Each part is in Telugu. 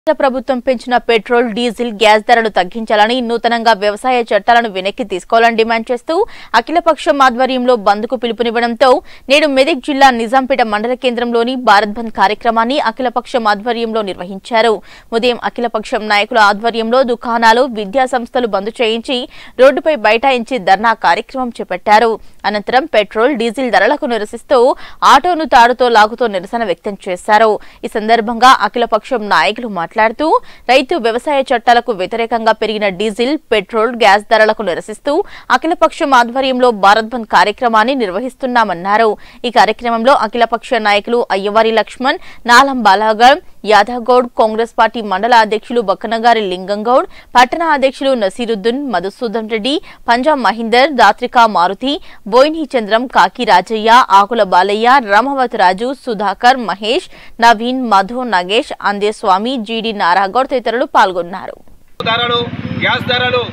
కేంద్ర ప్రభుత్వం పెంచిన పెట్రోల్ డీజిల్ గ్యాస్ ధరలు తగ్గించాలని నూతనంగా వ్యవసాయ చట్టాలను వెనక్కి తీసుకోవాలని డిమాండ్ చేస్తూ అఖిలపక్షం ఆధ్వర్యంలో బంద్కు పిలుపునివ్వడంతో నేడు మెదక్ జిల్లా నిజాంపేట మండల కేంద్రంలోని భారత్ బంద్ కార్యక్రమాన్ని అఖిలపక్షం ఆధ్వర్యంలో నిర్వహించారు ఉదయం అఖిలపక్షం నాయకుల ఆధ్వర్యంలో దుకాణాలు విద్యా సంస్థలు బంద్ చేయించి రోడ్డుపై బైఠాయించి ధర్నా కార్యక్రమం చేపట్టారు అనంతరం పెట్రోల్ డీజిల్ ధరలకు నిరసిస్తూ ఆటోను తాడుతో లాగుతో నిరసన వ్యక్తం చేశారు ఈ సందర్భంగా అఖిలపక్షం నాయకులు మాట్లాడుతూ రైతు వ్యవసాయ చట్టాలకు వ్యతిరేకంగా పెరిగిన డీజిల్ పెట్రోల్ గ్యాస్ ధరలకు నిరసిస్తూ అఖిలపక్షం ఆధ్వర్యంలో భారత్ బంద్ కార్యక్రమాన్ని నిర్వహిస్తున్నామన్నారు ఈ కార్యక్రమంలో అఖిలపక్ష నాయకులు అయ్యవారి లక్ష్మణ్ నాలం బాలాగర్ యాదవ్ గౌడ్ కాంగ్రెస్ పార్టీ మండల అధ్యక్షులు బక్కనగారి లింగంగౌడ్ పట్టణ అధ్యక్షులు నసీరుద్దీన్ మధుసూదన్ రెడ్డి పంజాబ్ మహీందర్ దాత్రికా మారుతి బోయిని చంద్రం కాకి రాజయ్య ఆకుల బాలయ్య రామవత్ రాజు సుధాకర్ మహేష్ నవీన్ మధు నగేష్ అందేస్వామి జీడి నారాగౌడ్ తదితరులు పాల్గొన్నారు ధరలు గ్యాస్ ధరలు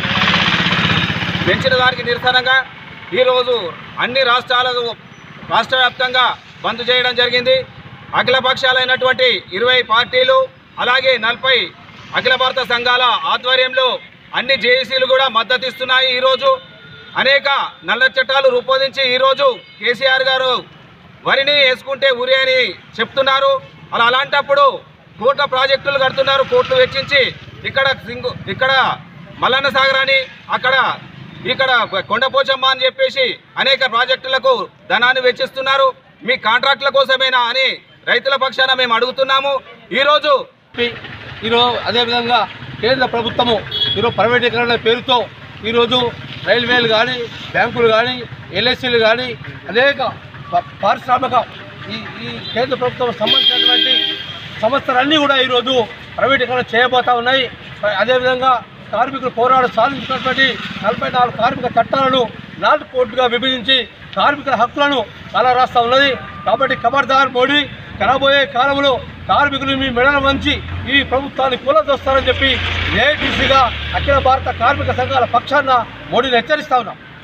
పెంచిన దానికి నిరసనగా ఈరోజు అన్ని రాష్ట్రాలకు రాష్ట్ర వ్యాప్తంగా బంద్ చేయడం జరిగింది అఖిల పక్షాలైనటువంటి ఇరవై పార్టీలు అలాగే నలభై అఖిల భారత సంఘాల ఆధ్వర్యంలో అన్ని జేఏసీలు కూడా మద్దతు ఇస్తున్నాయి ఈరోజు అనేక నల్ల చట్టాలు రూపొందించి ఈరోజు కేసీఆర్ గారు వరిని వేసుకుంటే ఉరి అని చెప్తున్నారు అలా అలాంటప్పుడు కోట్ల ప్రాజెక్టులు కడుతున్నారు కోట్లు వెచ్చించి ఇక్కడ సింగు ఇక్కడ మల్లన్న సాగర్ అని అక్కడ ఇక్కడ కొండపోచమ్మ అని చెప్పేసి అనేక ప్రాజెక్టులకు ధనాన్ని వెచ్చిస్తున్నారు మీ కాంట్రాక్టుల కోసమేనా అని రైతుల పక్షాన మేము అడుగుతున్నాము ఈరోజు చెప్పి ఈరోజు అదేవిధంగా కేంద్ర ప్రభుత్వము ఈరోజు ప్రైవేటీకరణ పేరుతో ఈరోజు రైల్వేలు కానీ బ్యాంకులు కానీ ఎల్ఐసీలు కానీ అనేక ప- పారిశ్రామిక ఈ ఈ కేంద్ర ప్రభుత్వం సంబంధించినటువంటి సంస్థలన్నీ కూడా ఈరోజు ప్రైవేటీకరణ చేయబోతా ఉన్నాయి అదేవిధంగా కార్మికులు పోరాడు సాధించినటువంటి నలభై నాలుగు కార్మిక చట్టాలను నాలుగు కోట్లుగా విభజించి కార్మికుల హక్కులను అలా రాస్తా ఉన్నది కాబట్టి ఖబర్దార్ మోడీ రాబోయే కాలంలో కార్మికులు మీ మెడల వంచి ఈ ప్రభుత్వాన్ని కూలదొస్తారని చెప్పి ఏఐటీసీగా అఖిల భారత కార్మిక సంఘాల పక్షాన మోడీని హెచ్చరిస్తా ఉన్నాం